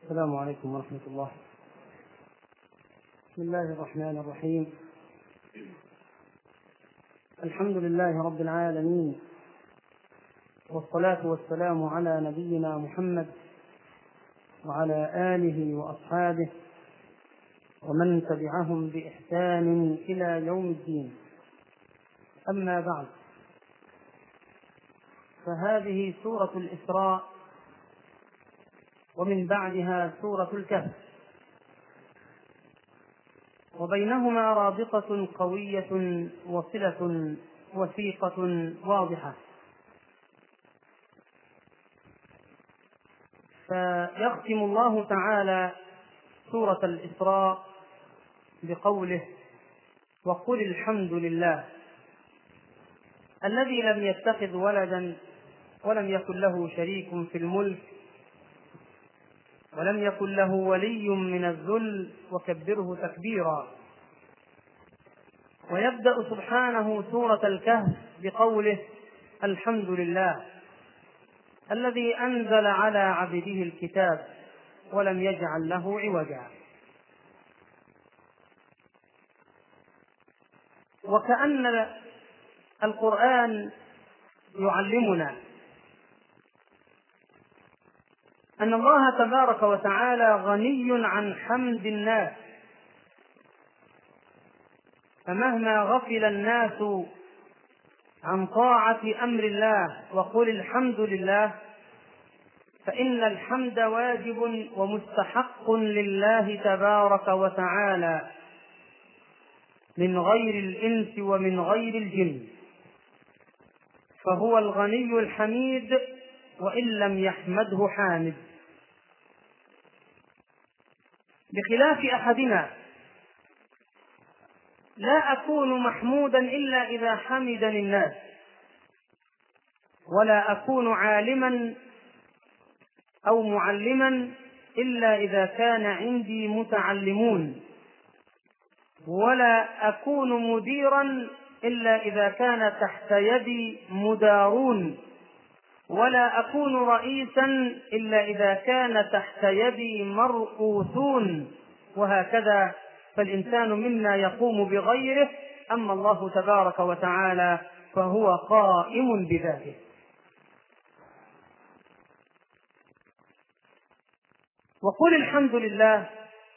السلام عليكم ورحمة الله بسم الله الرحمن الرحيم الحمد لله رب العالمين والصلاة والسلام على نبينا محمد وعلى آله وأصحابه ومن تبعهم بإحسان إلى يوم الدين أما بعد فهذه سورة الإسراء ومن بعدها سورة الكهف وبينهما رابطة قوية وصلة وثيقة واضحة فيختم الله تعالى سورة الإسراء بقوله وقل الحمد لله الذي لم يتخذ ولدا ولم يكن له شريك في الملك ولم يكن له ولي من الذل وكبره تكبيرا ويبدا سبحانه سوره الكهف بقوله الحمد لله الذي انزل على عبده الكتاب ولم يجعل له عوجا وكأن القرآن يعلمنا أن الله تبارك وتعالى غني عن حمد الناس فمهما غفل الناس عن طاعة أمر الله وقل الحمد لله فإن الحمد واجب ومستحق لله تبارك وتعالى من غير الإنس ومن غير الجن فهو الغني الحميد وإن لم يحمده حامد بخلاف أحدنا لا أكون محمودا إلا إذا حمدني الناس ولا أكون عالما أو معلما إلا إذا كان عندي متعلمون ولا أكون مديرا إلا إذا كان تحت يدي مدارون ولا أكون رئيسا إلا إذا كان تحت يدي مرؤوسون وهكذا فالإنسان منا يقوم بغيره أما الله تبارك وتعالى فهو قائم بذاته وقل الحمد لله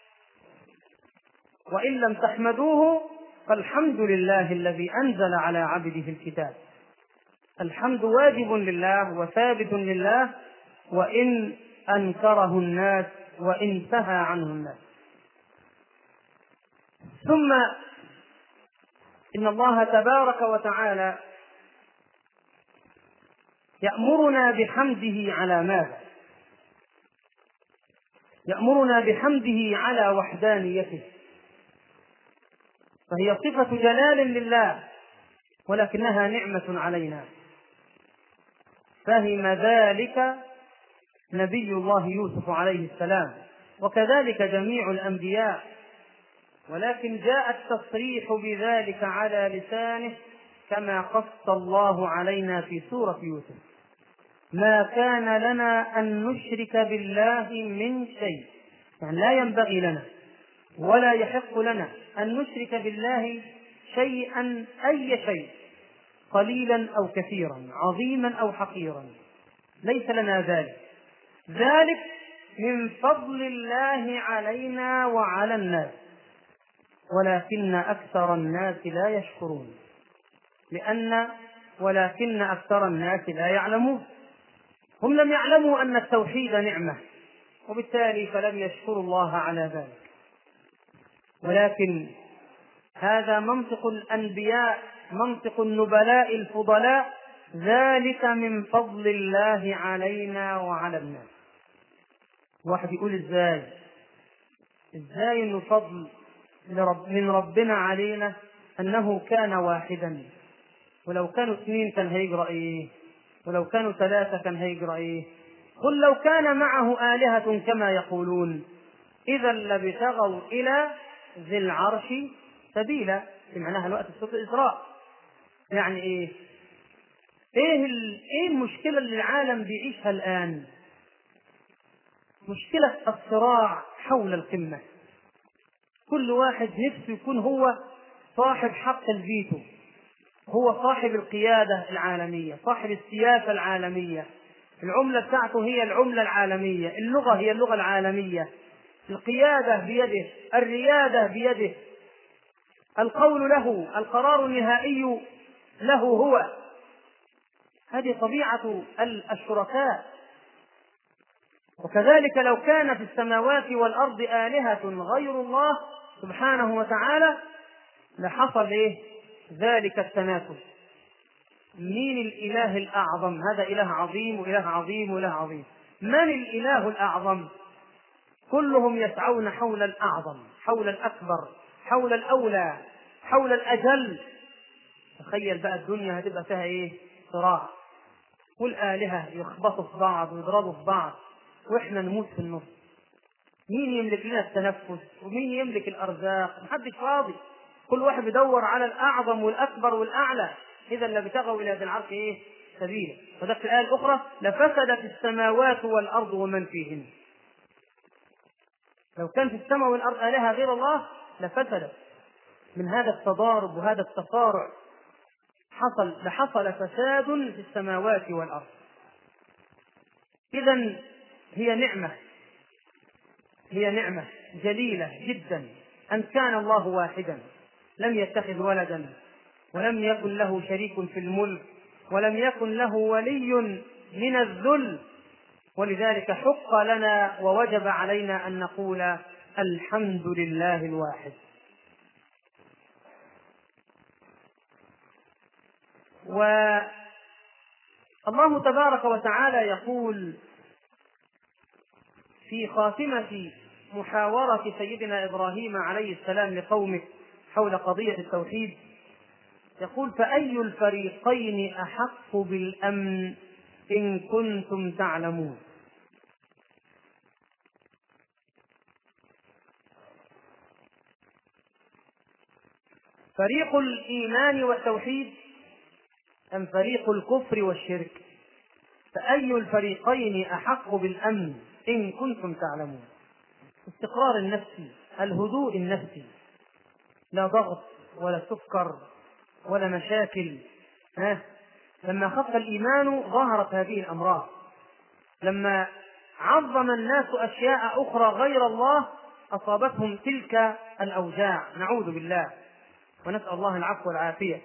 وإن لم تحمدوه فالحمد لله الذي أنزل على عبده الكتاب الحمد واجب لله وثابت لله وإن أنكره الناس وإن سهى عنه الناس ثم إن الله تبارك وتعالى يأمرنا بحمده على ماذا؟ يأمرنا بحمده على وحدانيته فهي صفة جلال لله ولكنها نعمة علينا فهم ذلك نبي الله يوسف عليه السلام وكذلك جميع الانبياء ولكن جاء التصريح بذلك على لسانه كما قص الله علينا في سوره يوسف ما كان لنا ان نشرك بالله من شيء يعني لا ينبغي لنا ولا يحق لنا ان نشرك بالله شيئا اي شيء قليلا او كثيرا عظيما او حقيرا ليس لنا ذلك ذلك من فضل الله علينا وعلى الناس ولكن اكثر الناس لا يشكرون لان ولكن اكثر الناس لا يعلمون هم لم يعلموا ان التوحيد نعمه وبالتالي فلم يشكروا الله على ذلك ولكن هذا منطق الانبياء منطق النبلاء الفضلاء ذلك من فضل الله علينا وعلى الناس واحد يقول ازاي ازاي انه فضل من ربنا علينا انه كان واحدا ولو كانوا اثنين كان هيجرى ايه ولو كانوا ثلاثة كان هيجرى ايه قل لو كان معه آلهة كما يقولون إذا لابتغوا إلى ذي العرش سبيلا في معناها الوقت في سورة الإسراء يعني ايه ايه ايه المشكله اللي العالم بيعيشها الان مشكلة الصراع حول القمة كل واحد نفسه يكون هو صاحب حق الفيتو هو صاحب القيادة العالمية صاحب السياسة العالمية العملة بتاعته هي العملة العالمية اللغة هي اللغة العالمية القيادة بيده الريادة بيده القول له القرار النهائي له هو هذه طبيعة الشركاء وكذلك لو كان في السماوات والأرض آلهة غير الله سبحانه وتعالى لحصل إيه؟ ذلك التنافس مين الإله الأعظم هذا إله عظيم وإله عظيم وإله عظيم من الإله الأعظم كلهم يسعون حول الأعظم حول الأكبر حول الأولى حول الأجل تخيل بقى الدنيا هتبقى فيها إيه صراع والآلهة يخبطوا في بعض ويضربوا في بعض وإحنا نموت في النص مين يملك لنا التنفس ومين يملك الأرزاق محدش فاضي كل واحد بيدور على الأعظم والأكبر والأعلى إذا لابتغوا إلى ذي العرش إيه سبيلا وده في الآية الأخرى لفسدت السماوات والأرض ومن فيهن لو كان في السماء والأرض آلهة غير الله لفسدت من هذا التضارب وهذا التصارع حصل لحصل فساد في السماوات والأرض إذا هي نعمة هي نعمة جليلة جدا أن كان الله واحدا لم يتخذ ولدا ولم يكن له شريك في الملك ولم يكن له ولي من الذل ولذلك حق لنا ووجب علينا ان نقول الحمد لله الواحد والله تبارك وتعالى يقول في خاتمة محاورة سيدنا إبراهيم عليه السلام لقومه حول قضية التوحيد يقول فأي الفريقين أحق بالأمن إن كنتم تعلمون فريق الإيمان والتوحيد أم فريق الكفر والشرك فأي الفريقين أحق بالأمن إن كنتم تعلمون استقرار النفسي الهدوء النفسي لا ضغط ولا سكر ولا مشاكل ها لما خف الإيمان ظهرت هذه الأمراض لما عظم الناس أشياء أخرى غير الله أصابتهم تلك الأوجاع نعوذ بالله ونسأل الله العفو والعافية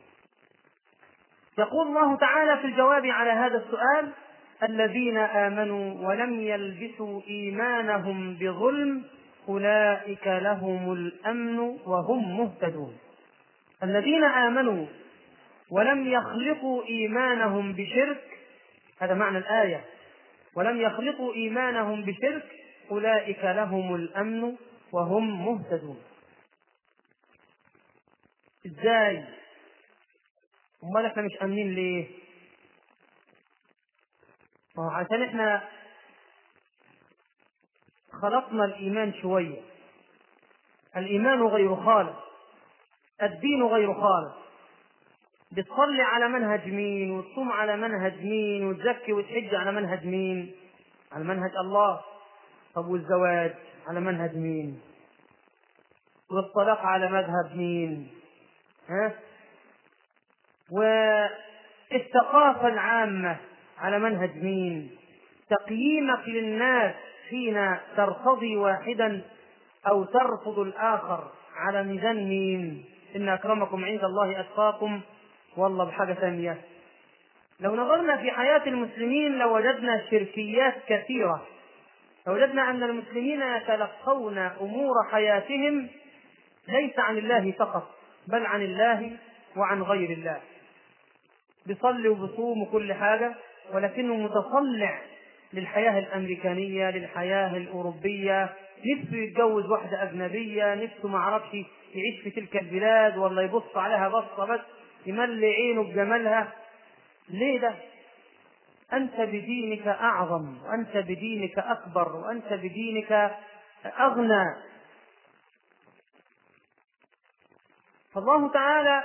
يقول الله تعالى في الجواب على هذا السؤال الذين آمنوا ولم يلبسوا إيمانهم بظلم أولئك لهم الأمن وهم مهتدون الذين آمنوا ولم يخلقوا إيمانهم بشرك هذا معنى الآية ولم يخلقوا إيمانهم بشرك أولئك لهم الأمن وهم مهتدون ازاي امال احنا مش امنين ليه ما هو عشان احنا خلقنا الايمان شويه الايمان غير خالص الدين غير خالص بتصلي على منهج مين وتصوم على منهج مين وتزكي وتحج على منهج مين على منهج الله طب والزواج على منهج مين والطلاق على مذهب مين ها والثقافة العامة على منهج مين تقييمك للناس حين ترتضي واحدا أو ترفض الآخر على ميزان مين إن أكرمكم عند الله أتقاكم والله بحاجة ثانية لو نظرنا في حياة المسلمين لوجدنا لو شركيات كثيرة لوجدنا لو أن المسلمين يتلقون أمور حياتهم ليس عن الله فقط بل عن الله وعن غير الله بيصلي وبصوم وكل حاجة ولكنه متصنع للحياة الأمريكانية للحياة الأوروبية نفسه يتجوز واحدة أجنبية نفسه ما عرفش يعيش في تلك البلاد ولا يبص عليها بصة بس يملي عينه بجمالها ليه ده؟ أنت بدينك أعظم وأنت بدينك أكبر وأنت بدينك أغنى فالله تعالى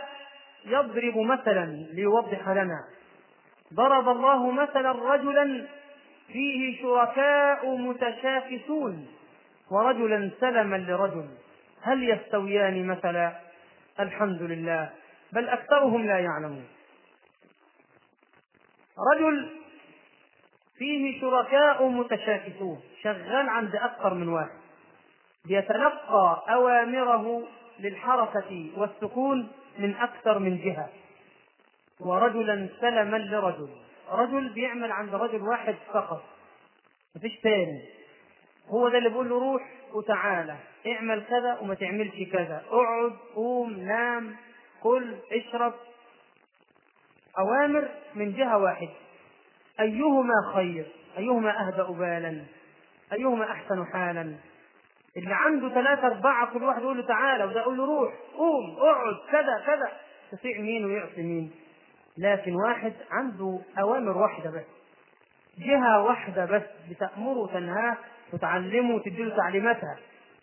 يضرب مثلا ليوضح لنا ضرب الله مثلا رجلا فيه شركاء متشاكسون ورجلا سلما لرجل هل يستويان مثلا الحمد لله بل اكثرهم لا يعلمون رجل فيه شركاء متشاكسون شغال عند اكثر من واحد يتلقى اوامره للحركه والسكون من اكثر من جهه ورجلا سلما لرجل رجل بيعمل عند رجل واحد فقط مفيش تاني هو ده اللي بيقول له روح وتعالى اعمل كذا وما تعملش كذا اقعد قوم نام كل اشرب اوامر من جهه واحده ايهما خير ايهما اهدأ بالا ايهما احسن حالا اللي عنده ثلاثة أربعة كل واحد يقول له تعالى وده يقول له روح قوم اقعد كذا كذا تطيع مين ويعصي مين لكن واحد عنده أوامر واحدة بس جهة واحدة بس بتأمره وتنهاه وتعلمه وتديله تعليماتها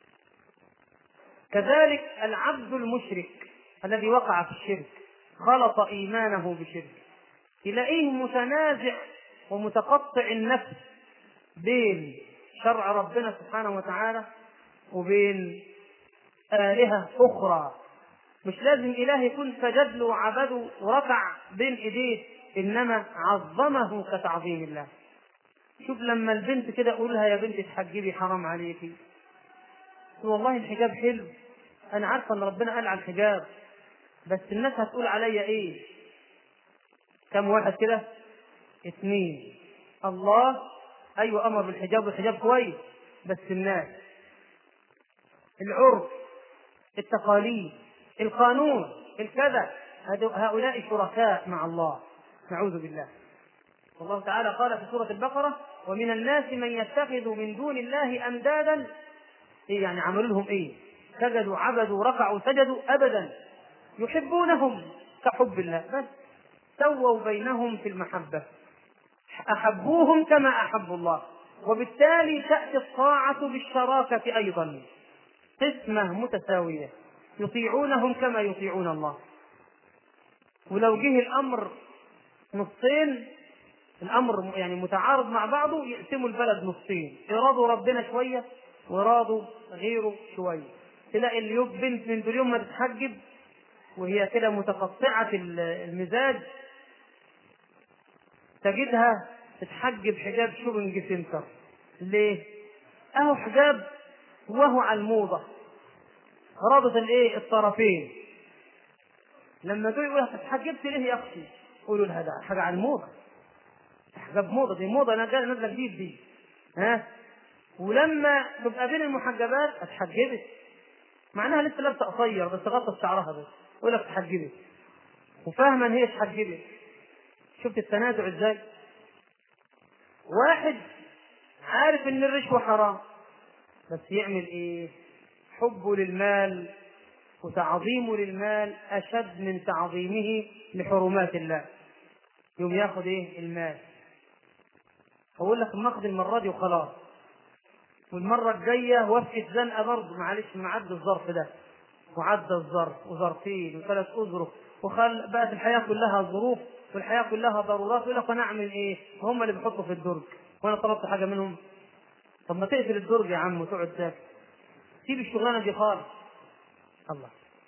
كذلك العبد المشرك الذي وقع في الشرك خلط إيمانه بشرك تلاقيه متنازع ومتقطع النفس بين شرع ربنا سبحانه وتعالى وبين آلهة أخرى مش لازم إله يكون سجد له وعبده وركع بين إيديه إنما عظمه كتعظيم الله شوف لما البنت كده أقول لها يا بنت تحجبي حرام عليكي والله الحجاب حلو أنا عارفة إن ربنا قال على الحجاب بس الناس هتقول عليا إيه كم واحد كده اثنين الله أيوة أمر بالحجاب والحجاب كويس بس الناس العرف التقاليد القانون الكذا هؤلاء شركاء مع الله نعوذ بالله والله تعالى قال في سورة البقرة ومن الناس من يتخذ من دون الله أندادا إيه يعني عملوا لهم إيه؟ سجدوا عبدوا ركعوا سجدوا أبدا يحبونهم كحب الله بس سووا بينهم في المحبة أحبوهم كما أحبوا الله وبالتالي تأتي الطاعة بالشراكة أيضا قسمة متساوية يطيعونهم كما يطيعون الله ولو جه الأمر نصين الأمر يعني متعارض مع بعضه يقسموا البلد نصين يرادوا ربنا شوية ويرادوا غيره شوية تلاقي اليوم بنت من دول يوم ما تتحجب وهي كده متقطعة المزاج تجدها تتحجب حجاب شوبنج سنتر ليه؟ اهو حجاب وهو على الموضة رابط الايه الطرفين لما تقول يقول اتحجبت ليه يا اختي؟ قولوا لها ده حاجة على الموضة حجاب موضة دي موضة انا جاي نازلة جديد دي ها ولما تبقى بين المحجبات اتحجبت معناها لسه لابسه قصير بس غطت شعرها بس يقول لك اتحجبت وفاهمه ان هي اتحجبت شفت التنازع ازاي؟ واحد عارف ان الرشوه حرام بس يعمل ايه؟ حبه للمال وتعظيمه للمال اشد من تعظيمه لحرمات الله يوم ياخذ ايه؟ المال اقول لك ناخذ المره دي وخلاص والمره الجايه وفقه زنقه برضه معلش معدي الظرف ده وعدى الظرف وظرفين وثلاث اظرف وخل بقت الحياه كلها ظروف والحياه كلها ضرورات يقول لك انا اعمل ايه؟ وهم اللي بيحطوا في الدرج وانا طلبت حاجه منهم طب ما تقفل الدرج يا عم وتقعد ساكت سيب الشغلانه دي خالص الله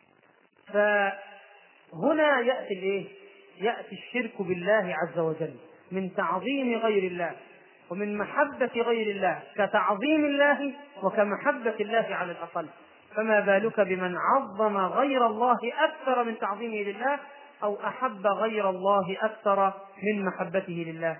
فهنا ياتي الايه؟ ياتي الشرك بالله عز وجل من تعظيم غير الله ومن محبة غير الله كتعظيم الله وكمحبة الله على الأقل فما بالك بمن عظم غير الله أكثر من تعظيمه لله أو أحب غير الله أكثر من محبته لله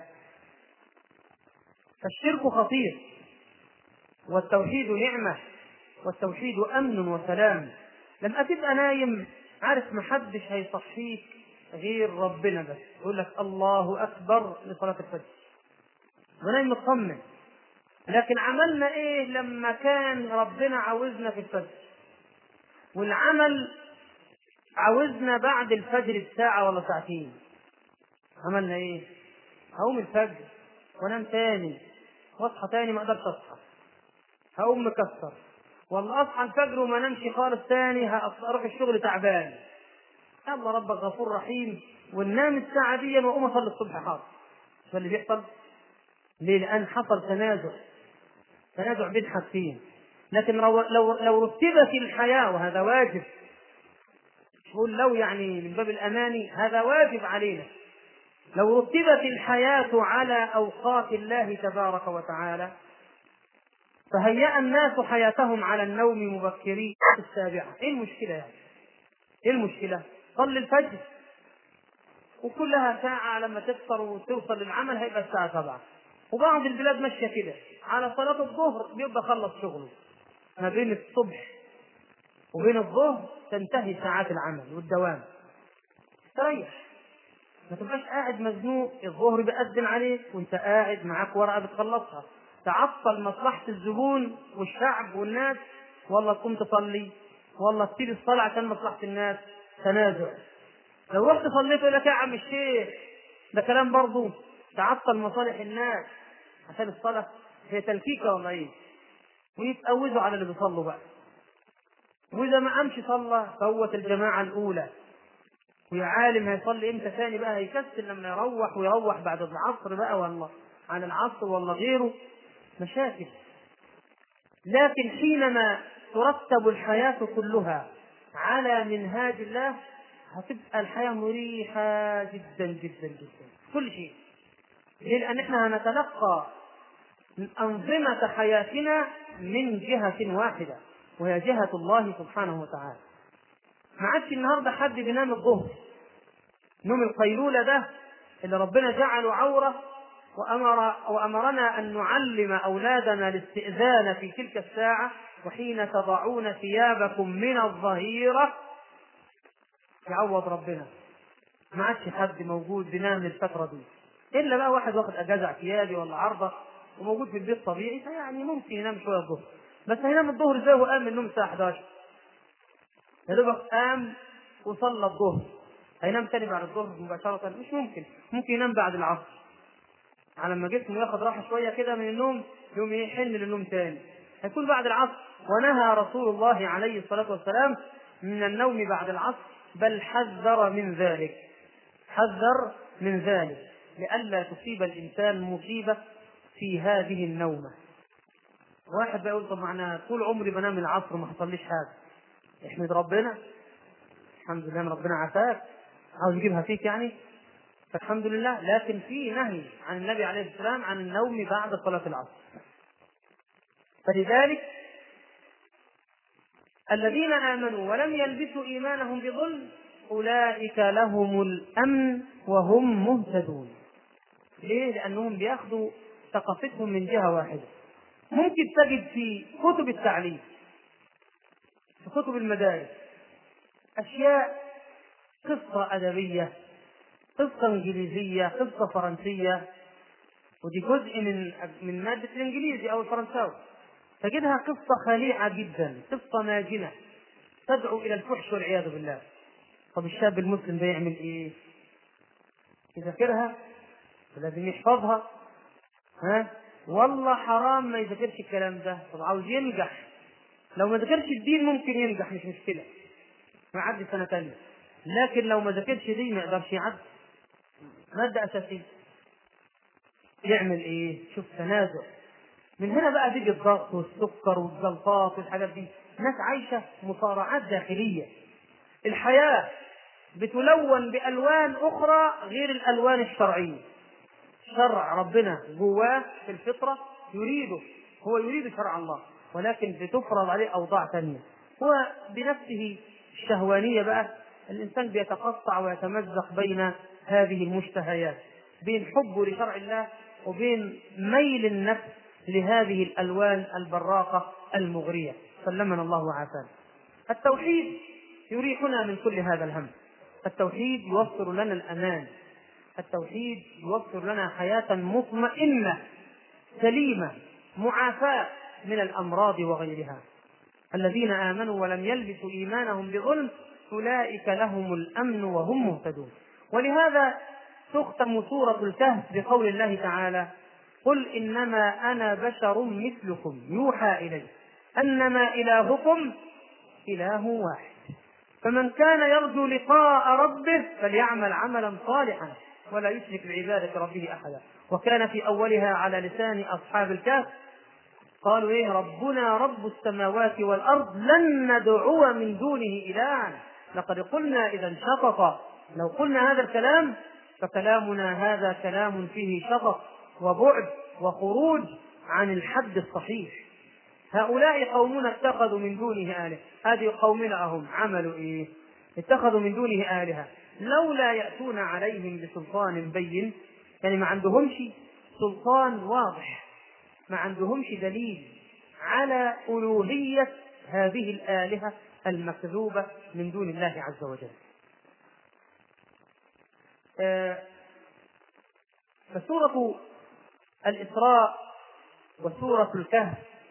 فالشرك خطير والتوحيد نعمة والتوحيد أمن وسلام لما تبقى نايم عارف محدش هيصحيك غير ربنا بس يقول لك الله أكبر لصلاة الفجر ونايم مطمن لكن عملنا ايه لما كان ربنا عاوزنا في الفجر والعمل عاوزنا بعد الفجر بساعة ولا ساعتين عملنا ايه هقوم الفجر وانام تاني واصحى تاني ما اقدرش اصحى هقوم مكسر والله اصحى الفجر وما انامش خالص تاني اروح الشغل تعبان الله ربك غفور رحيم وننام الساعة دي واقوم اصلي الصبح حاضر ده اللي بيحصل ليه؟ لأن حصل تنازع تنازع بين حاجتين لكن لو لو لو رتبت الحياة وهذا واجب قول لو يعني من باب الأماني هذا واجب علينا لو رتبت الحياة على أوقات الله تبارك وتعالى فهيأ الناس حياتهم على النوم مبكرين في السابعة، إيه المشكلة يعني؟ إيه المشكلة؟ صلي الفجر وكلها ساعة لما تفطر وتوصل للعمل هيبقى الساعة سبعة وبعض البلاد ماشية كده على صلاة الظهر بيبقى خلص شغله ما بين الصبح وبين الظهر تنتهي ساعات العمل والدوام تريح ما تبقاش قاعد مزنوق الظهر بيأذن عليك وانت قاعد معاك ورقة بتخلصها تعطل مصلحة الزبون والشعب والناس والله تقوم تصلي والله تسيب الصلاة عشان مصلحة الناس تنازع لو رحت صليت يقول لك يا عم الشيخ ده كلام برضه تعطل مصالح الناس عشان الصلاة هي تلكيكة ولا ايه؟ ويتقوزوا على اللي بيصلوا بقى وإذا ما قامش صلى فوت الجماعة الأولى ويا عالم هيصلي امتى ثاني بقى هيكسل لما يروح ويروح بعد العصر بقى ولا عن العصر ولا غيره مشاكل لكن حينما ترتب الحياة كلها على منهاج الله هتبقى الحياة مريحة جدا جدا جدا كل شيء ليه؟ لأن احنا هنتلقى أنظمة حياتنا من جهة واحدة وهي جهة الله سبحانه وتعالى ما عادش النهارده حد بينام الظهر نوم القيلولة ده اللي ربنا جعله عورة وأمر وأمرنا أن نعلم أولادنا الاستئذان في تلك الساعة وحين تضعون ثيابكم من الظهيرة يعوض ربنا ما عادش حد موجود بينام الفترة دي إلا بقى واحد واخد أجازة اعتيادي ولا عرضة وموجود في البيت طبيعي فيعني ممكن ينام شوية الظهر بس هينام الظهر ازاي وهو قام من النوم الساعة 11 يا دوبك قام وصلى الظهر هينام تاني بعد الظهر مباشرة مش ممكن ممكن ينام بعد العصر على ما جسمه ياخد راحة شوية كده من النوم يوم يحن للنوم تاني هيكون بعد العصر ونهى رسول الله عليه الصلاة والسلام من النوم بعد العصر بل حذر من ذلك حذر من ذلك لئلا تصيب الإنسان مصيبة في هذه النومة واحد بقى يقول طب معناها طول عمري بنام العصر وما حصليش حاجة احمد ربنا الحمد لله ان ربنا عافاك عاوز يجيبها فيك يعني فالحمد لله لكن في نهي عن النبي عليه السلام عن النوم بعد صلاة العصر فلذلك الذين آمنوا ولم يلبسوا إيمانهم بظلم أولئك لهم الأمن وهم مهتدون ليه؟ لأنهم بياخذوا ثقافتهم من جهة واحدة ممكن تجد في كتب التعليم في كتب المدارس أشياء قصة أدبية قصة إنجليزية قصة فرنسية ودي جزء من من مادة الإنجليزي أو الفرنساوي تجدها قصة خليعة جدا قصة ماجنة تدعو إلى الفحش والعياذ بالله طب الشاب المسلم ده يعمل إيه؟ يذاكرها ولازم يحفظها ها والله حرام ما يذاكرش الكلام ده طب عاوز ينجح لو ما ذاكرش الدين ممكن ينجح مش مشكلة ويعدي سنة تانية لكن لو ما ذاكرش دي ما يقدرش يعدي مادة أساسية يعمل إيه؟ شوف تنازع من هنا بقى بيجي الضغط والسكر والجلطات والحاجات دي ناس عايشة مصارعات داخلية الحياة بتلون بألوان أخرى غير الألوان الشرعية شرع ربنا جواه في الفطرة يريده هو يريد شرع الله ولكن بتفرض عليه أوضاع ثانية هو بنفسه الشهوانية بقى الإنسان بيتقطع ويتمزق بين هذه المشتهيات بين حبه لشرع الله وبين ميل النفس لهذه الألوان البراقة المغرية سلمنا الله وعافانا التوحيد يريحنا من كل هذا الهم التوحيد يوفر لنا الأمان التوحيد يوفر لنا حياة مطمئنة سليمة معافاة من الأمراض وغيرها الذين آمنوا ولم يلبسوا إيمانهم بظلم أولئك لهم الأمن وهم مهتدون ولهذا تختم سورة الكهف بقول الله تعالى قل إنما أنا بشر مثلكم يوحى إلي أنما إلهكم إله واحد فمن كان يرجو لقاء ربه فليعمل عملا صالحا ولا يشرك بعبادة ربه أحدا وكان في أولها على لسان أصحاب الكهف قالوا إيه ربنا رب السماوات والأرض لن ندعو من دونه إلها لقد قلنا إذا شطط لو قلنا هذا الكلام فكلامنا هذا كلام فيه شطط وبعد وخروج عن الحد الصحيح هؤلاء قومنا اتخذوا من دونه آلهة هذه قومنا هم عملوا إيه اتخذوا من دونه آلهة لولا يأتون عليهم بسلطان بين يعني ما عندهمش سلطان واضح ما عندهمش دليل على ألوهية هذه الآلهة المكذوبة من دون الله عز وجل آه، فسورة الإسراء وسورة الكهف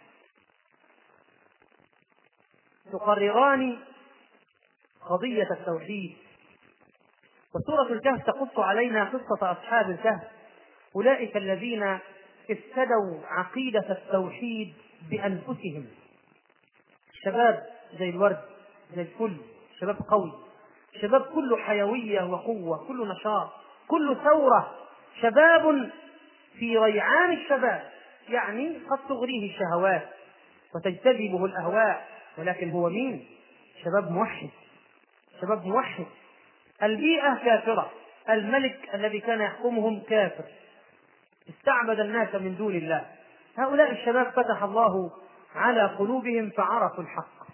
تقرران قضية التوحيد وسورة الكهف تقص علينا قصة أصحاب الكهف أولئك الذين افتدوا عقيدة التوحيد بأنفسهم شباب زي الورد زي الفل شباب قوي شباب كله حيوية وقوة كله نشاط كله ثورة شباب في ريعان الشباب يعني قد تغريه الشهوات وتجتذبه الأهواء ولكن هو مين؟ شباب موحد شباب موحد البيئة كافرة الملك الذي كان يحكمهم كافر استعبد الناس من دون الله هؤلاء الشباب فتح الله على قلوبهم فعرفوا الحق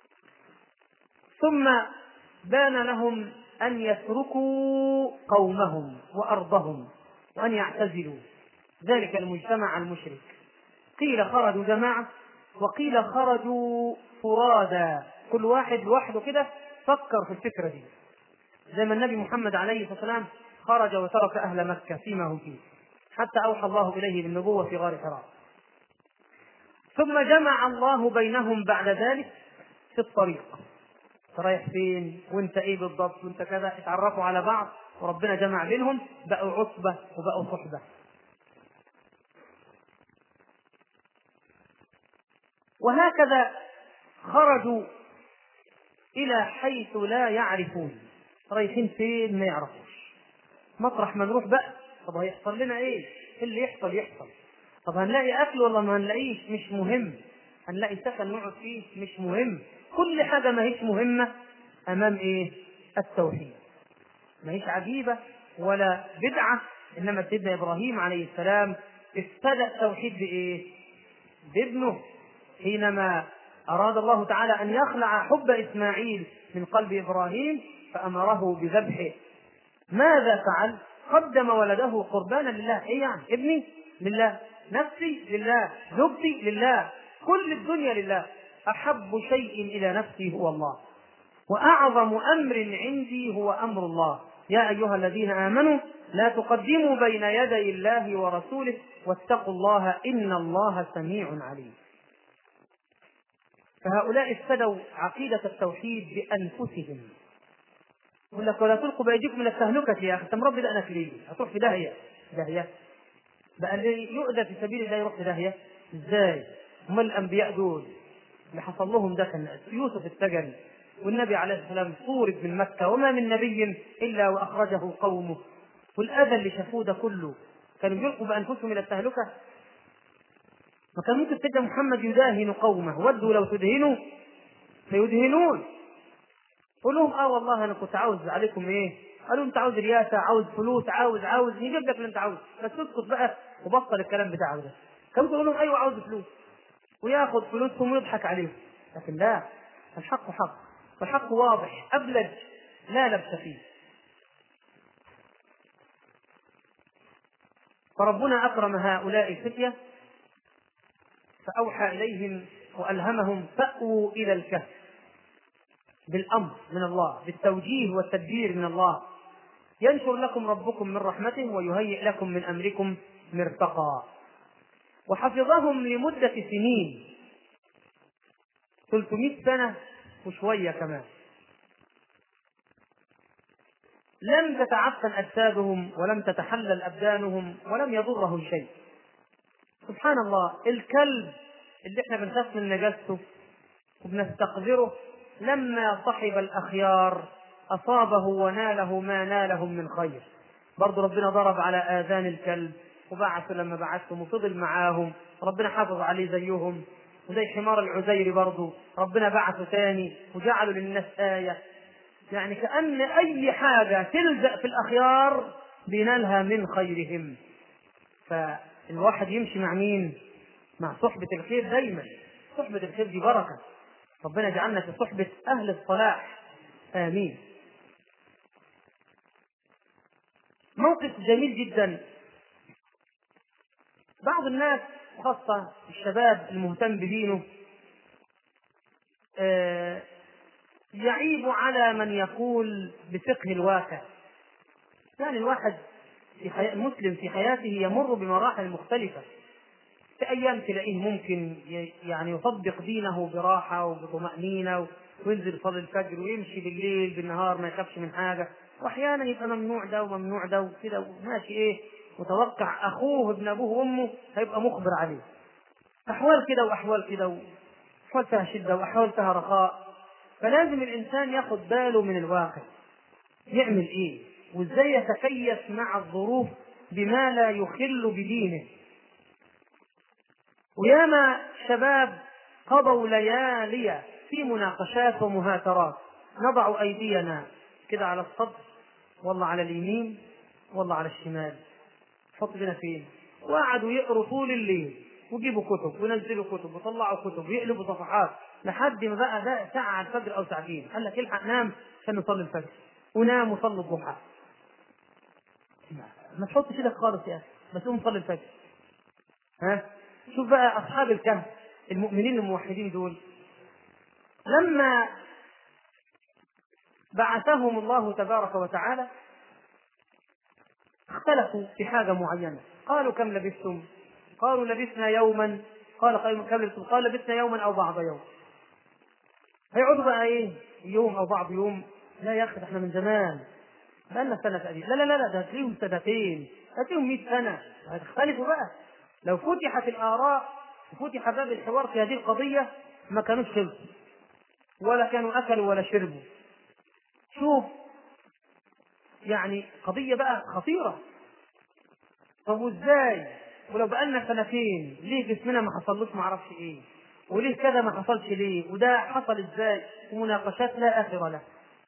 ثم بان لهم ان يتركوا قومهم وارضهم وان يعتزلوا ذلك المجتمع المشرك قيل خرجوا جماعه وقيل خرجوا فرادى كل واحد لوحده كده فكر في الفكره دي زي ما النبي محمد عليه الصلاه والسلام خرج وترك اهل مكه فيما هم فيه حتى اوحى الله اليه بالنبوه في غار حراء ثم جمع الله بينهم بعد ذلك في الطريق رايح فين وانت ايه بالضبط وانت كذا اتعرفوا على بعض وربنا جمع بينهم بقوا عصبة وبقوا صحبة وهكذا خرجوا إلى حيث لا يعرفون رايحين فين ما يعرفوش مطرح ما نروح بقى طب هيحصل لنا ايه؟ اللي يحصل يحصل طب هنلاقي اكل ولا ما هنلاقيش مش مهم هنلاقي سكن نقعد فيه مش مهم كل حاجه ما هيش مهمه امام ايه التوحيد ما هيش عجيبه ولا بدعه انما سيدنا ابراهيم عليه السلام ابتدا التوحيد بايه بابنه حينما اراد الله تعالى ان يخلع حب اسماعيل من قلب ابراهيم فامره بذبحه ماذا فعل قدم ولده قربانا لله ايه يعني ابني لله نفسي لله زوجتي لله كل الدنيا لله احب شيء الى نفسي هو الله واعظم امر عندي هو امر الله يا ايها الذين امنوا لا تقدموا بين يدي الله ورسوله واتقوا الله ان الله سميع عليم فهؤلاء افتدوا عقيده التوحيد بانفسهم يقول لك ولا تلقوا بايديكم الى التهلكه يا اخي انت مربي دقنك ليه؟ هتروح في داهيه داهيه بقى اللي يؤذى في سبيل الله يروح في داهيه ازاي؟ هم الانبياء دول اللي حصل لهم ده كان يوسف السجن والنبي عليه الصلاه والسلام طورد من مكه وما من نبي الا واخرجه قومه والاذى اللي شافوه ده كله كانوا يلقوا بانفسهم الى التهلكه فكان ممكن سيدنا محمد يداهن قومه ودوا لو تدهنوا فيدهنون قول لهم اه والله انا كنت عاوز عليكم ايه قالوا انت عاوز رياسه عاوز فلوس عاوز عاوز يجيب لك اللي انت عاوزه بس اسكت بقى وبطل الكلام بتاعه ده كم تقول لهم ايوه عاوز فلوس وياخذ فلوسهم ويضحك عليهم لكن لا الحق حق والحق واضح ابلج لا لبس فيه فربنا اكرم هؤلاء الفتيه فاوحى اليهم والهمهم فاووا الى الكهف بالامر من الله بالتوجيه والتدبير من الله ينشر لكم ربكم من رحمته ويهيئ لكم من امركم مرفقا وحفظهم لمدة سنين 300 سنة وشوية كمان لم تتعفن أجسادهم ولم تتحلل أبدانهم ولم يضرهم شيء سبحان الله الكلب اللي احنا بنخاف من نجاسته وبنستقذره لما صحب الأخيار أصابه وناله ما نالهم من خير برضو ربنا ضرب على آذان الكلب وبعثوا لما بعثهم وفضل معاهم ربنا حافظ عليه زيهم وزي حمار العزير برضه ربنا بعثه ثاني وجعلوا للناس آية يعني كأن أي حاجة تلزق في الأخيار بينالها من خيرهم فالواحد يمشي مع مين؟ مع صحبة الخير دايما صحبة الخير دي بركة ربنا يجعلنا في صحبة أهل الصلاح آمين موقف جميل جدا بعض الناس خاصة الشباب المهتم بدينه آه، يعيب على من يقول بفقه الواقع يعني الواحد في حياة المسلم في حياته يمر بمراحل مختلفة في أيام تلاقيه ممكن يعني يطبق دينه براحة وبطمأنينة وينزل يصلي الفجر ويمشي بالليل بالنهار ما يخافش من حاجة وأحيانا يبقى ممنوع ده وممنوع ده وكده وماشي إيه متوقع أخوه ابن أبوه وأمه هيبقى مخبر عليه أحوال كده وأحوال كده أحوال فيها شدة وأحوال فيها رخاء فلازم الإنسان ياخد باله من الواقع يعمل إيه وإزاي يتكيف مع الظروف بما لا يخل بدينه وياما شباب قضوا ليالي في مناقشات ومهاترات نضع أيدينا كده على الصدر والله على اليمين والله على الشمال حط بنا فين وقعدوا يقروا طول الليل ويجيبوا كتب وينزلوا كتب ويطلعوا كتب ويقلبوا صفحات لحد ما بقى ده ساعة على الفجر أو ساعتين قال لك الحق نام عشان نصلي الفجر ونام وصلي الضحى ما تحطش ايدك خالص يا اخي بس قوم صلي الفجر ها شوف بقى اصحاب الكهف المؤمنين الموحدين دول لما بعثهم الله تبارك وتعالى اختلفوا في حاجة معينة قالوا كم لبثتم قالوا لبثنا يوما قال كم لبثتم قال لبثنا يوما أو بعض يوم هيقعدوا بقى ايه يوم أو بعض يوم لا يا أخي احنا من زمان بقالنا سنة تقريبا لا لا لا ده هتلاقيهم سنتين هتلاقيهم 100 سنة هتختلفوا بقى لو فتحت الآراء وفتح باب الحوار في هذه القضية ما كانوش خلصوا ولا كانوا أكلوا ولا شربوا شوف يعني قضية بقى خطيرة طب وازاي ولو بقالنا سنتين ليه جسمنا ما حصلوش ما اعرفش ايه وليه كذا ما حصلش ليه وده حصل ازاي ومناقشات لا اخر لها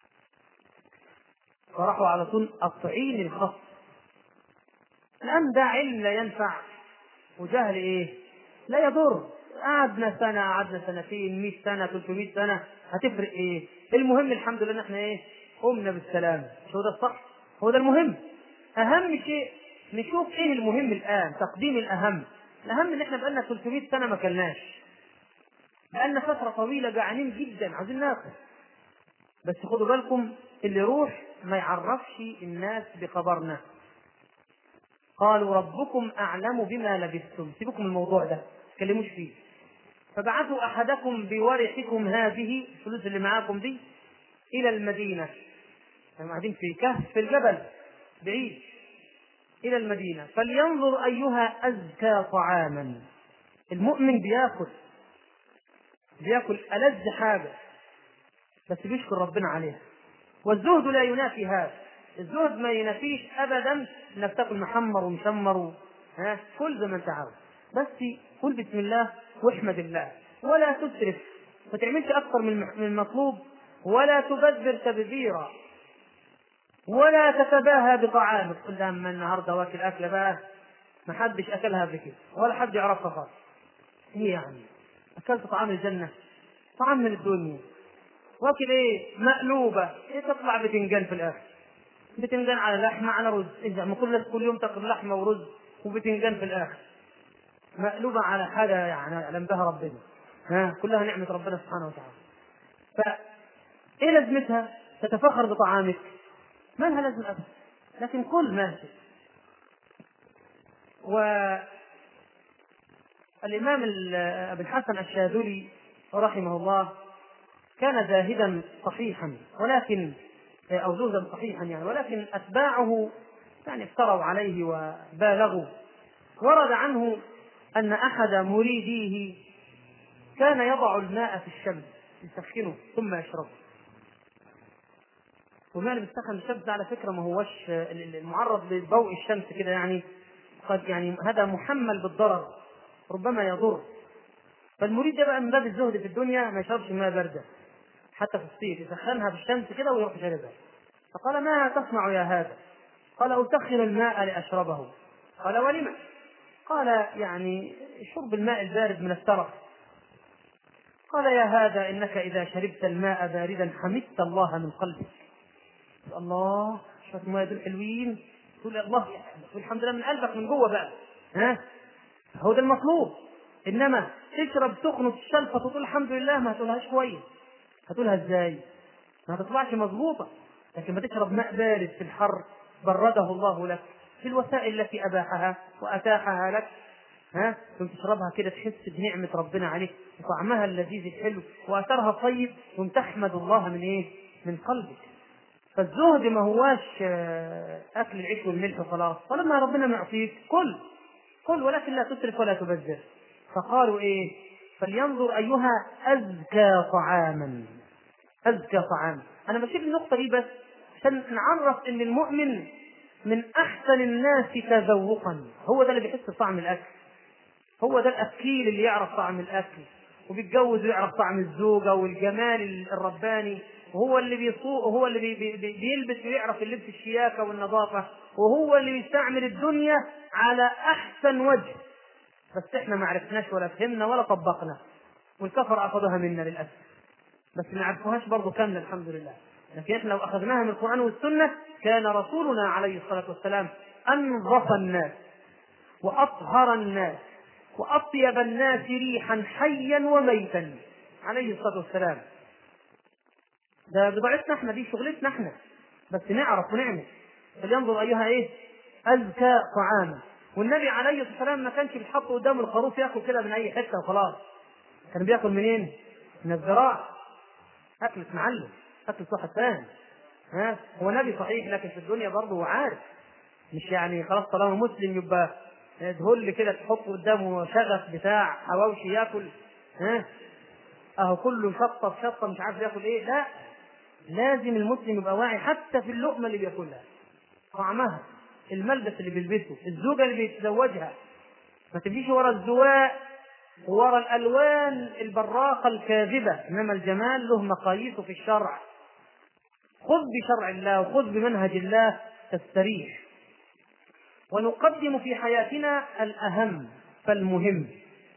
فراحوا على طول قطعين الخط الان ده علم لا ينفع وجهل ايه لا يضر قعدنا سنة قعدنا سنتين 100 سنة 300 سنة هتفرق ايه المهم الحمد لله ان احنا ايه قمنا بالسلام مش هو ده الصح هو ده المهم اهم شيء نشوف ايه المهم الان تقديم الاهم الاهم ان احنا بقالنا 300 سنه ما كلناش بقالنا فتره طويله جعانين جدا عايزين ناكل بس خدوا بالكم اللي يروح ما يعرفش الناس بخبرنا قالوا ربكم اعلم بما لبثتم سيبكم الموضوع ده ما تتكلموش فيه فبعثوا احدكم بورقكم هذه الفلوس اللي معاكم دي الى المدينه احنا قاعدين في كهف في الجبل بعيد إلى المدينة فلينظر أيها أزكى طعاما المؤمن بياكل بياكل ألذ حاجة بس بيشكر ربنا عليها والزهد لا ينافي هذا الزهد ما ينافيش أبدا إنك تاكل محمر ومشمر ها كل زي ما أنت عاوز بس قل بسم الله واحمد الله ولا تسرف ما تعملش أكثر من المطلوب ولا تبذر تبذيرا ولا تتباهى بطعامك قل اما النهارده واكل اكله بقى ما حدش اكلها قبل كده ولا حد يعرفها خالص ايه يعني اكلت طعام الجنه طعام من الدنيا واكل ايه مقلوبه ايه تطلع بتنجان في الاخر بتنجان على لحمه على رز اذا ما كل كل يوم تاكل لحمه ورز وبتنجان في الاخر مقلوبه على حاجه يعني يعلم بها ربنا ها كلها نعمه ربنا سبحانه وتعالى ف ايه لازمتها تتفخر بطعامك ما لها لازمه ابدا لكن كل ماشي والإمام أبي الحسن الشاذلي رحمه الله كان زاهدا صحيحا ولكن أو زهدا صحيحا يعني ولكن أتباعه يعني افتروا عليه وبالغوا ورد عنه أن أحد مريديه كان يضع الماء في الشمس يسخنه ثم يشربه والماء اللي بيسخن الشمس ده على فكره ما هوش المعرض لضوء الشمس كده يعني قد يعني هذا محمل بالضرر ربما يضر فالمريد ده بقى من باب الزهد في الدنيا ما يشربش ماء بارده حتى في الصيف يسخنها في الشمس كده ويروح يشربها فقال ما تصنع يا هذا قال أسخن الماء لأشربه قال ولم قال يعني شرب الماء البارد من الترف قال يا هذا إنك إذا شربت الماء باردا حمدت الله من قلبك الله شوية مية دول حلوين تقول الله والحمد لله من قلبك من جوه بقى ها هو ده المطلوب انما تشرب سخن وتشلفط وتقول الحمد لله ما هتقولهاش كويس هتقولها ازاي؟ ما هتطلعش مظبوطه لكن ما تشرب ماء بارد في الحر برده الله لك في الوسائل التي اباحها واتاحها لك ها ثم تشربها كده تحس بنعمه ربنا عليك وطعمها اللذيذ الحلو واثرها طيب ثم تحمد الله من ايه؟ من قلبك فالزهد ما هواش آه، اكل العيش والملح وخلاص طالما ربنا معطيك كل كل ولكن لا تسرف ولا تبذر فقالوا ايه فلينظر ايها ازكى طعاما ازكى طعاما انا بشير النقطه دي بس عشان نعرف ان المؤمن من احسن الناس تذوقا هو ده اللي بيحس بطعم الاكل هو ده الاكيل اللي يعرف طعم الاكل وبيتجوز ويعرف طعم الزوجه والجمال الرباني وهو اللي بيصوق وهو اللي بي بي بيلبس ويعرف اللبس الشياكه والنظافه وهو اللي بيستعمل الدنيا على احسن وجه بس احنا ما عرفناش ولا فهمنا ولا طبقنا والكفر اخذوها منا للاسف بس ما عرفوهاش برضه كامله الحمد لله لكن احنا لو اخذناها من القران والسنه كان رسولنا عليه الصلاه والسلام انظف الناس واطهر الناس واطيب الناس ريحا حيا وميتا عليه الصلاه والسلام ده بضاعتنا احنا دي شغلتنا احنا بس نعرف ونعمل فلينظر ايها ايه ازكى طعاما والنبي عليه الصلاه والسلام ما كانش بيتحط قدامه الخروف ياكل كده من اي حته وخلاص كان بياكل منين؟ من الذراع اكلة معلم اكلة واحد ثاني ها هو نبي صحيح لكن في الدنيا برضه هو عارف مش يعني خلاص طالما مسلم يبقى تهل كده تحط قدامه شغف بتاع حواوشي ياكل ها اهو كله شطه في شطه مش عارف ياكل ايه لا لازم المسلم يبقى واعي حتى في اللقمه اللي بياكلها طعمها الملبس اللي بيلبسه الزوجه اللي بيتزوجها ما تمشيش ورا الزواق ورا الالوان البراقه الكاذبه انما الجمال له مقاييسه في الشرع خذ بشرع الله وخذ بمنهج الله تستريح ونقدم في حياتنا الاهم فالمهم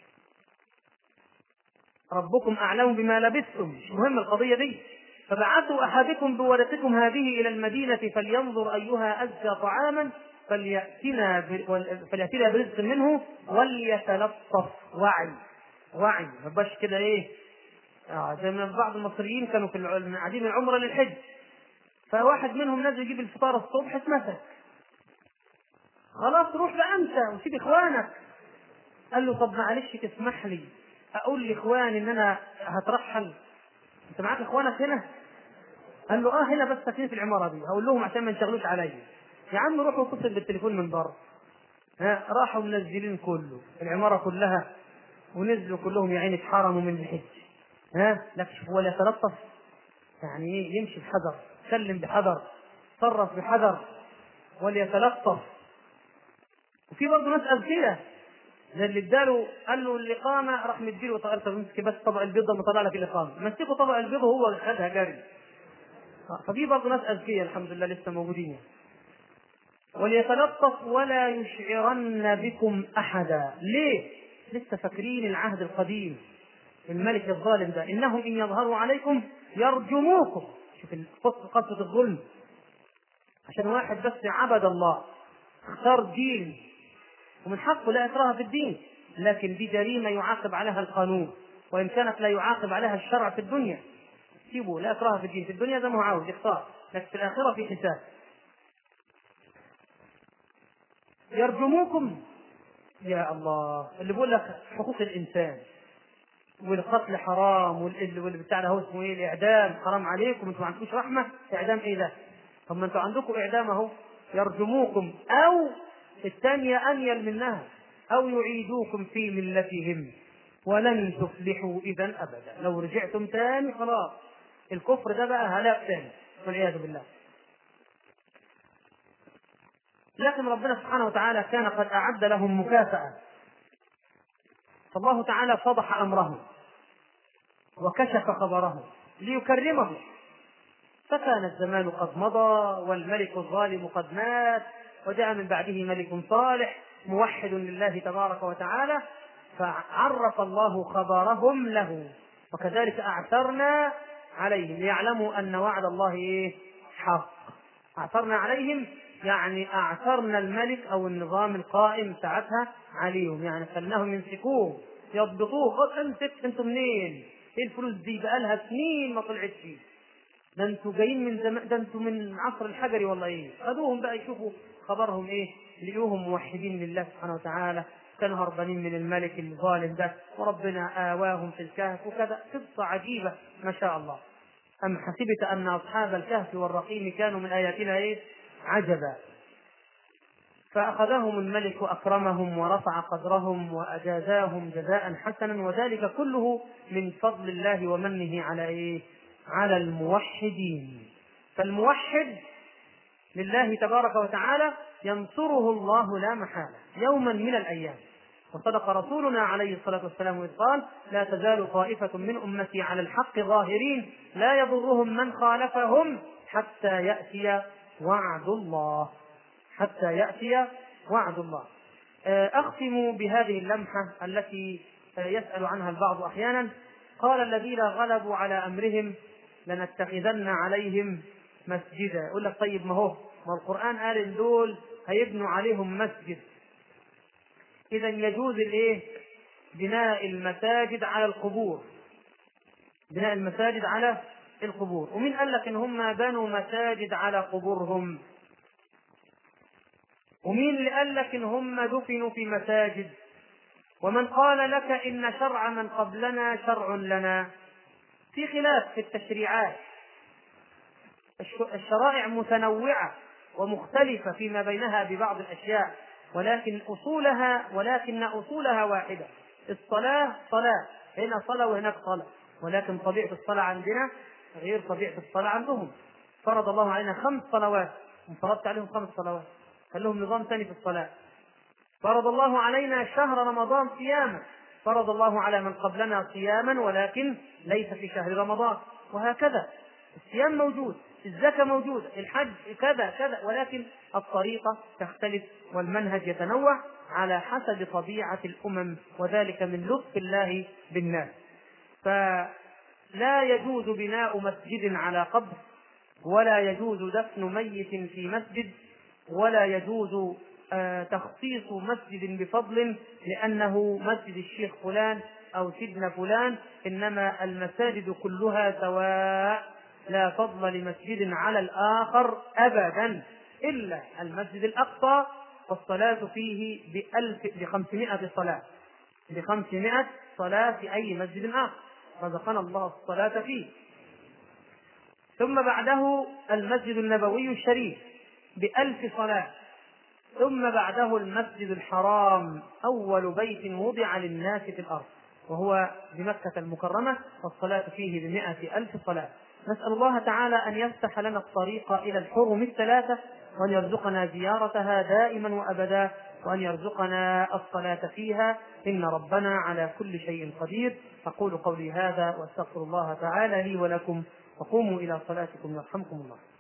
ربكم اعلم بما لبثتم مش مهم القضيه دي فبعثوا احدكم بورقكم هذه الى المدينه فلينظر ايها ازكى طعاما فلياتنا فلياتنا برزق منه وليتلطف وعي وعي ما يبقاش كده ايه آه زي ما بعض المصريين كانوا في قاعدين العمره للحج فواحد منهم نزل يجيب الفطار الصبح اتمسك خلاص روح بقى انت وسيب اخوانك قال له طب معلش تسمح لي اقول لاخواني ان انا هترحل انت معاك اخوانك هنا قال له اه هنا بس ساكنين في العماره دي هقول لهم عشان ما ينشغلوش عليا يا عم روحوا اتصل بالتليفون من بره ها راحوا منزلين كله العماره كلها ونزلوا كلهم يا عيني اتحرموا من الحج ها لك شوف ولا يتلطف يعني ايه يمشي بحذر سلم بحذر تصرف بحذر وليتلطف وفي برضه ناس اذكياء زي اللي اداله قال له الاقامه راح مديله قال طب امسك بس طبق البيضه اللي طلع لك الاقامه مسكه طبق البيضه وهو خدها جري ففي برضه ناس اذكياء الحمد لله لسه موجودين وليتلطف ولا يشعرن بكم احدا ليه لسه فاكرين العهد القديم الملك الظالم ده انهم ان يظهروا عليكم يرجموكم شوف قصه الظلم عشان واحد بس عبد الله اختار دين ومن حقه لا إكراه في الدين لكن دي جريمة يعاقب عليها القانون وإن كانت لا يعاقب عليها الشرع في الدنيا سيبوا لا إكراه في الدين في الدنيا زي ما هو عاوز يختار لكن في الآخرة في حساب يرجموكم يا الله اللي بيقول لك حقوق الإنسان والقتل حرام واللي بتاع ده هو اسمه ايه الاعدام حرام عليكم انتوا ما عندكوش رحمه اعدام ايه ده؟ طب ما انتوا عندكم اعدام اهو يرجموكم او الثانية أنيل منها أو يعيدوكم في ملتهم ولن تفلحوا إذا أبدا لو رجعتم تاني خلاص الكفر ده بقى هلاك تاني والعياذ بالله لكن ربنا سبحانه وتعالى كان قد أعد لهم مكافأة فالله تعالى فضح أمرهم وكشف خبره ليكرمه فكان الزمان قد مضى والملك الظالم قد مات وجاء من بعده ملك صالح موحد لله تبارك وتعالى فعرف الله خبرهم له وكذلك أعثرنا عليهم ليعلموا أن وعد الله إيه؟ حق أعثرنا عليهم يعني أعثرنا الملك أو النظام القائم ساعتها عليهم يعني خلناهم يمسكوه يضبطوه خذ امسك انتم منين؟ ايه الفلوس دي بقى لها سنين ما طلعت فيه ده انتوا جايين من زمان ده انتوا من عصر الحجري والله ايه خدوهم بقى يشوفوا خبرهم ايه لقوهم موحدين لله سبحانه وتعالى كانوا هربانين من الملك الظالم ده وربنا آواهم في الكهف وكذا قصة عجيبة ما شاء الله أم حسبت أن أصحاب الكهف والرقيم كانوا من آياتنا إيه؟ عجبا فأخذهم الملك وأكرمهم ورفع قدرهم وأجازاهم جزاء حسنا وذلك كله من فضل الله ومنه على إيه؟ على الموحدين فالموحد لله تبارك وتعالى ينصره الله لا محالة يوما من الأيام وصدق رسولنا عليه الصلاة والسلام إذ قال لا تزال طائفة من أمتي على الحق ظاهرين لا يضرهم من خالفهم حتى يأتي وعد الله حتى يأتي وعد الله أختم بهذه اللمحة التي يسأل عنها البعض أحيانا قال الذين غلبوا على أمرهم لنتخذن عليهم مسجدا يقول لك طيب ما هو ما القرآن قال إن دول هيبنوا عليهم مسجد إذا يجوز الإيه؟ بناء المساجد على القبور بناء المساجد على القبور ومين قال لك إن هم بنوا مساجد على قبورهم ومين اللي قال لك إن هم دفنوا في مساجد ومن قال لك إن شرع من قبلنا شرع لنا في خلاف في التشريعات الشرائع متنوعة ومختلفة فيما بينها ببعض الأشياء ولكن أصولها ولكن أصولها واحدة الصلاة صلاة هنا صلاة وهناك صلاة ولكن طبيعة الصلاة عندنا غير طبيعة الصلاة عندهم فرض الله علينا خمس صلوات وفرضت عليهم خمس صلوات كان لهم نظام ثاني في الصلاة فرض الله علينا شهر رمضان صياما فرض الله على من قبلنا صياما ولكن ليس في شهر رمضان وهكذا الصيام موجود الزكاة موجودة الحج كذا كذا ولكن الطريقة تختلف والمنهج يتنوع على حسب طبيعة الأمم وذلك من لطف الله بالناس فلا يجوز بناء مسجد على قبر ولا يجوز دفن ميت في مسجد ولا يجوز تخصيص مسجد بفضل لأنه مسجد الشيخ فلان أو سيدنا فلان إنما المساجد كلها سواء لا فضل لمسجد على الآخر أبدا إلا المسجد الأقصى والصلاة فيه بألف بخمسمائة صلاة بخمسمائة صلاة في أي مسجد آخر رزقنا الله الصلاة فيه ثم بعده المسجد النبوي الشريف بألف صلاة ثم بعده المسجد الحرام أول بيت وضع للناس في الأرض وهو بمكة المكرمة والصلاة فيه بمائة ألف صلاة نسأل الله تعالى أن يفتح لنا الطريق إلى الحرم الثلاثة وأن يرزقنا زيارتها دائما وأبدا وأن يرزقنا الصلاة فيها إن ربنا على كل شيء قدير أقول قولي هذا وأستغفر الله تعالى لي ولكم وقوموا إلى صلاتكم يرحمكم الله